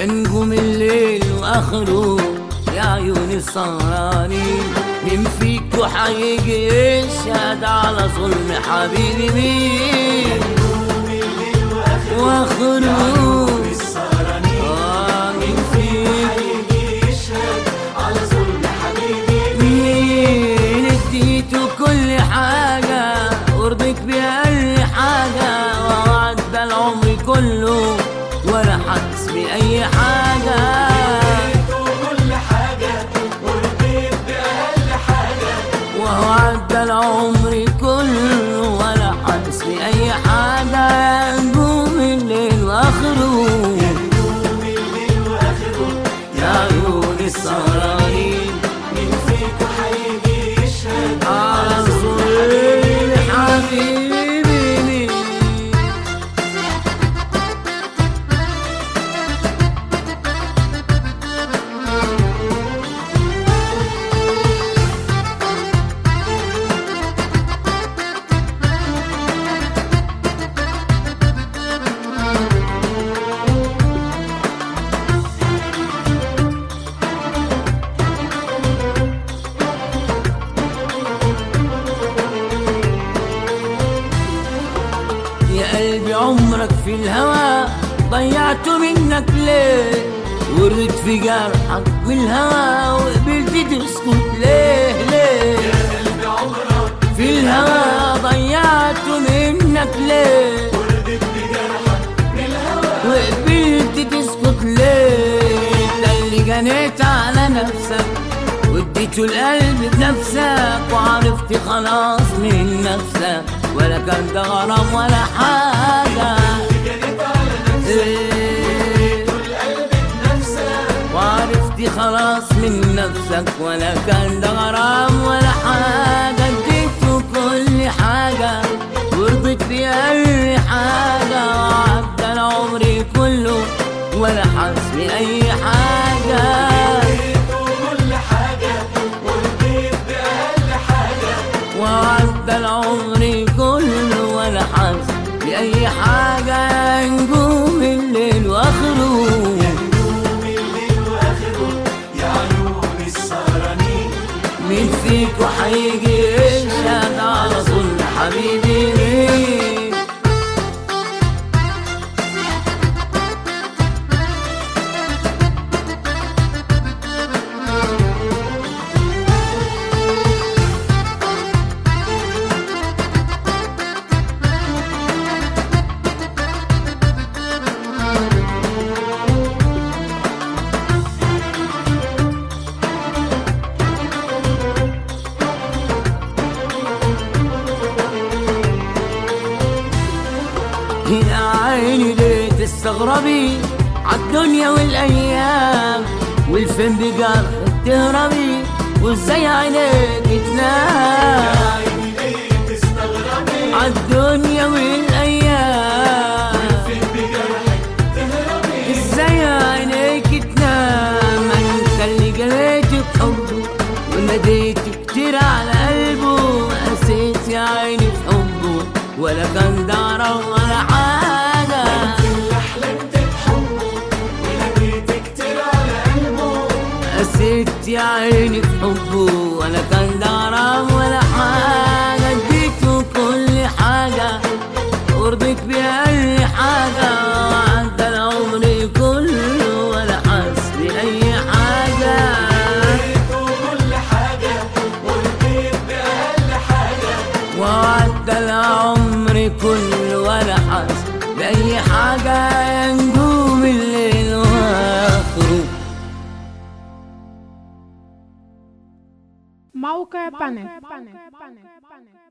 يا نجوم الليل واخره يا عيون السهرانين مين فيكوا هيجي يشهد على ظلم حبيبي مين واخره آه مين فيكوا مين اديته كل حاجة ورضيت بأقل حاجة وعدى العمر كله ولا حس بأي حاجة وهو عدى العمر كله ولا حس بأي حاجة نجوم الليل وآخره يا عيون السهرانين على صوري حبيبي مين يا قلبي عمرك في الهوى ضيعته منك ليه ورد في جرحك من الهوى وقبلت تسكت ليه ليه في الهوى ضيعته منك ليه وقبلت تسكت ليه ده اللي جنيت على نفسك واديته القلب بنفسك وعرفت خلاص من نفسك ولا كان ده غرام ولا حاجة إيه. وعرفت خلاص من نفسك ولا كان ده غرام ولا حاجة اديته كل حاجة ورضيت بأي حاجة وعدى العمر كله ولا حس بأي حاجة وعدى العمر كله ولا حس بأي حاجة نجوم الليل وآخره مين فيكوا هيجي يشهد على ظلم حبيبي مين يا عيني ليه تستغربي عالدنيا والايام والفين بجرح تهربي وازاي عينيك تنام عالدنيا والايام ازاي عينيك تنام ما انت اللي جريت بحبه وناديت كتير على قلبه قسيت يا عيني في حبه ولا كان دارة ولا حاجة قسيت يا عيني في حبه ولا كان دارة ولا حاجة اديته كل حاجة ورضيت بأي حاجة عدى العمر كله ولا حس بأي حاجة وعدى العمر كله ولا حس بأي حاجة نجوم الليل وآخره موقع بانل